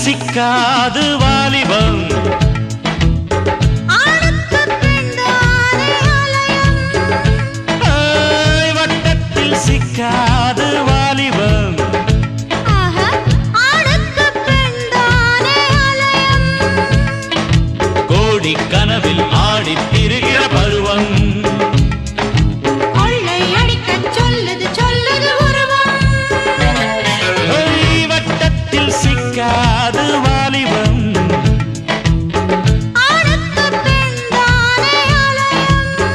சிக்காது வாலிபம் ஆணுக்கு பெண்தானே ஆலயம் ஆய், வட்டத்தில் சிக்காது வாலிபம் ஆஹா ஆணுக்கு பெண்தானே ஆலயம் கோடி கனவில் ஆடித் திரிகிற பருவம் கொள்ளை அடிக்கச் சொல்லுது சொல்லுது உருவம் ஆய், வட்டத்தில் சிக்காது வாலிபம் ஆணுக்கு பெண்தானே ஆலயம்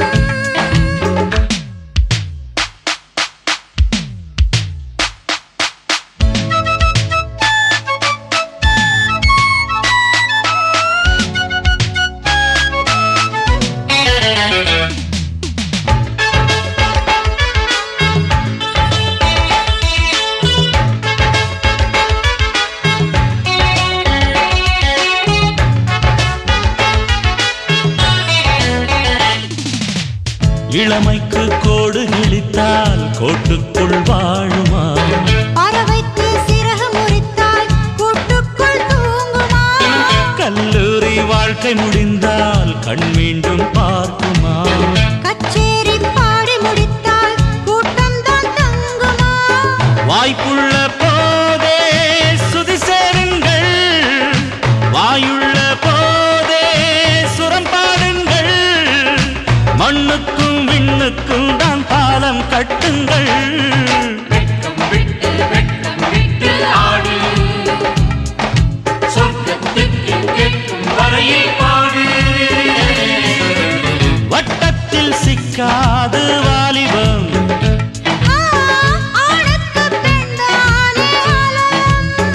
இளமைக்கு கோடு கிழித்தால் கோட்டுக்குள் வாழுமா பறவைக்கு சிறகு முறித்தால் கூட்டுக்குள் தூங்குமா கல்லூரி வாழ்க்கை முடிந்தால் கண் மீண்டும் பார்க்குமா கச்சேரி பாடி முடித்தால் கூட்டம் தான் தங்குமா வாய்ப்புள்ள போதே சுதி சேருங்கள் வாயுள்ள போதே சுரம் பாடுங்கள் மண்ணுக்கும் விண்ணுக்கும் தான் பாலம் கட்டுங்கள் வெட்கம் விட்டு வெட்கம் விட்டு ஆடு சொர்க்கத்துக்கு கேட்கும் வரையில் பாடு வட்டத்தில் சிக்காது வாலிபம் ஆ, ஆணுக்கு பெண்தானே ஆலயம்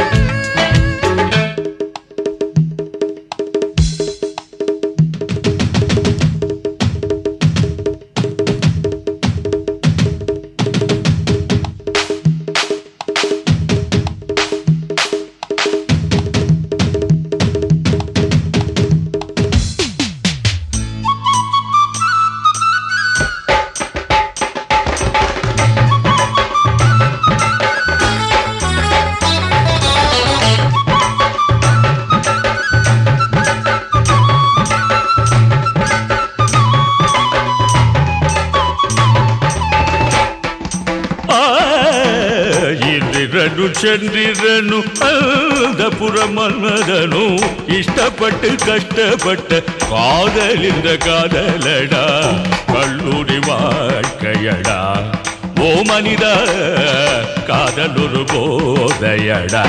ಆ, ಇಂದಿರನು ಚಂದಿರನು ಅಲ್ದಪುರ ಮನ್ಮದನು ಇಷ್ಟಪಟ್ಟು ಕಷ್ಟಪಟ್ಟ ಕಾದಲಿಂದ ಕಾದಲಡ கல்லூரி வாழ்க்கையடா ஓ மனித காதலொரு போதையடா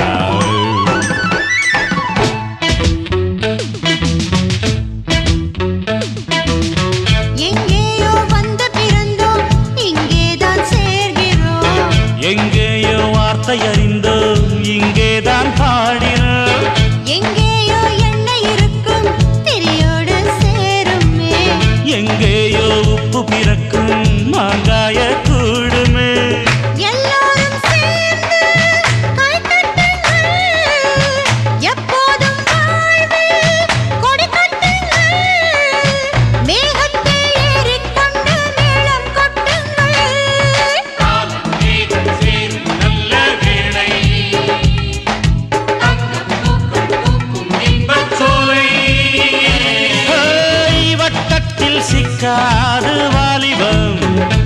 எங்கேயோ வந்து பிறந்தோம் இங்கேதான் சேர்கிறோம் எங்கேயோ வார்த்தை அறிந்தோம் இங்கேதான் பாடினோம் எங்கேயோ எண்ணெய் இருக்கும் திரியோடு சேருமே எங்கேயோ உப்பு பிறக்கும் மாங்காய கூடுமே எல்லாரும் சேர்ந்து கைதட்டுங்கள். எப்போதும் வாழ்வில் கொடி கட்டுங்கள். மேகத்தில் ஏறிக்கொண்டு மேளம் கொட்டுங்கள். காலம் மேகம் சேரும் நல்ல வேளை தங்கம் பூக்கள் பூக்கும் இன்பச் சோலை ஹேய், வட்டத்தில் சிக்காது வாலிபம்